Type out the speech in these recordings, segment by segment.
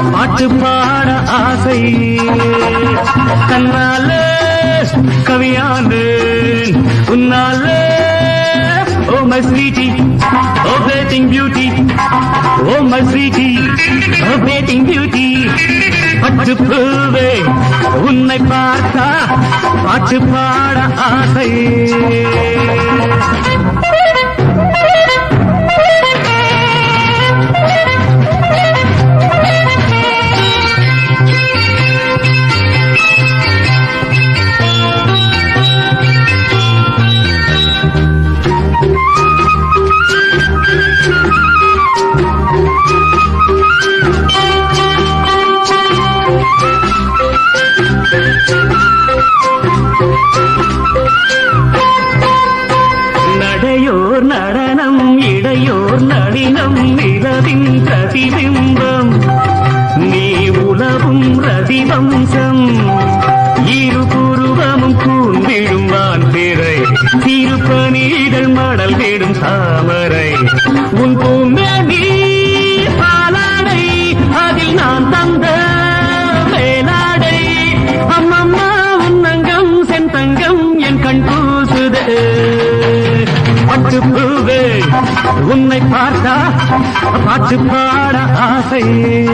பாட்டு பாட ஆசை தன்னால கவியாண்டு உன்னால oh my sweetie oh batting beauty oh my sweetie oh batting beauty பட்டு பூவே உன்னை பார்த்தா பாட்டு பாட ஆசை நடையோர் நடனம் இடையோர் நளினம் நிலவின் பிரதிபிம்பம் நீ உலவும் ரதிவம்சம் இருபுருவமும் கூந்திடும் வான்பிறை திருப்பணிகள் மடல் விடும் தாமரை உன் பூமி பாலாடை அதில் நான் தந்த மேலாடை அம்மம்மா உன்னங்கம் செந்தங்கம் என் கண் பூசுதே பட்டு பூவே உன்னை பார்த்தா பாட்டு பாட ஆசை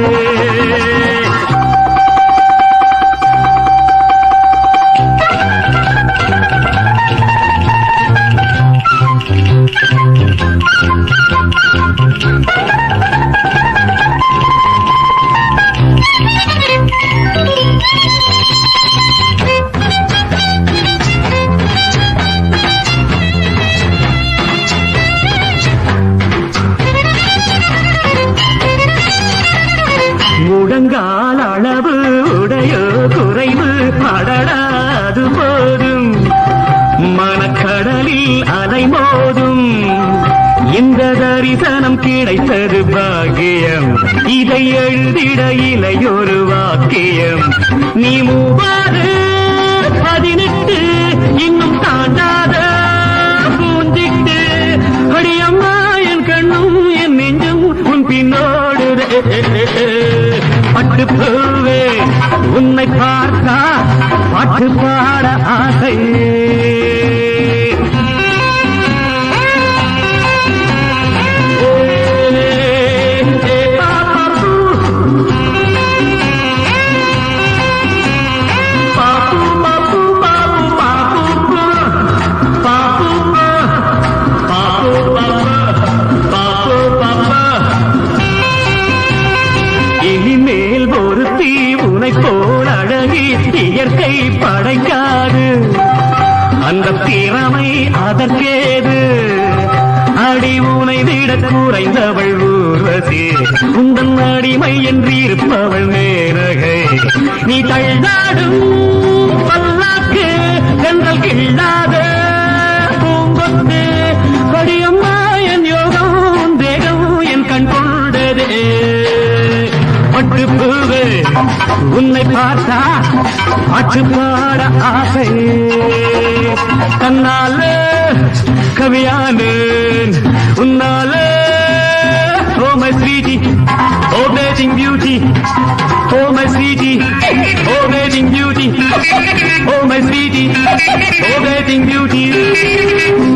முழங்கால் அளவு உடையோ குறைவு அடடாது போதும் மனக்கடலில் அலை மோதும் இந்த தரிசனம் கிடைத்தது பாக்கியம் இதை எழுதிட இலையொரு வாக்கியம் நீ மூவாறு பதினெட்டு இன்னும் தாண்டாத பூஞ்சிட்டு அடியம்மா என் கண்ணும் என் நெஞ்சும் உன் பின்னோடு பட்டு பூவே உன்னை பார்த்தா பாட்டு பாட ஆசை பாப்பு பாப்பு பாப்பு பாப்பு பாப்பு பாப்பு பாப்பு பாப்பு இனிமேல் ஒருத்தி உனை போல் அழகி இயற்கை படைக்காது அந்த திறமை அதற்கேது அடி உனை விட குறைந்தவள் ஊர்வசி உந்தன் அடிமை என்று இருப்பவள் மேனகை நீ தள்ளாடும் பல்லாக்கு என்றல் கிள்ளாத பூங்கொத்து கொடியம்மா என் யோகம் உன் தேகம் என் கண் கொண்டதே பட்டு பூவு உன்னை பார்த்தா பாட்டு பாட ஆசை தன்னால கவியானேன் உன்னால oh my sweetie oh batting beauty oh my sweetie oh batting beauty oh my sweetie oh batting beauty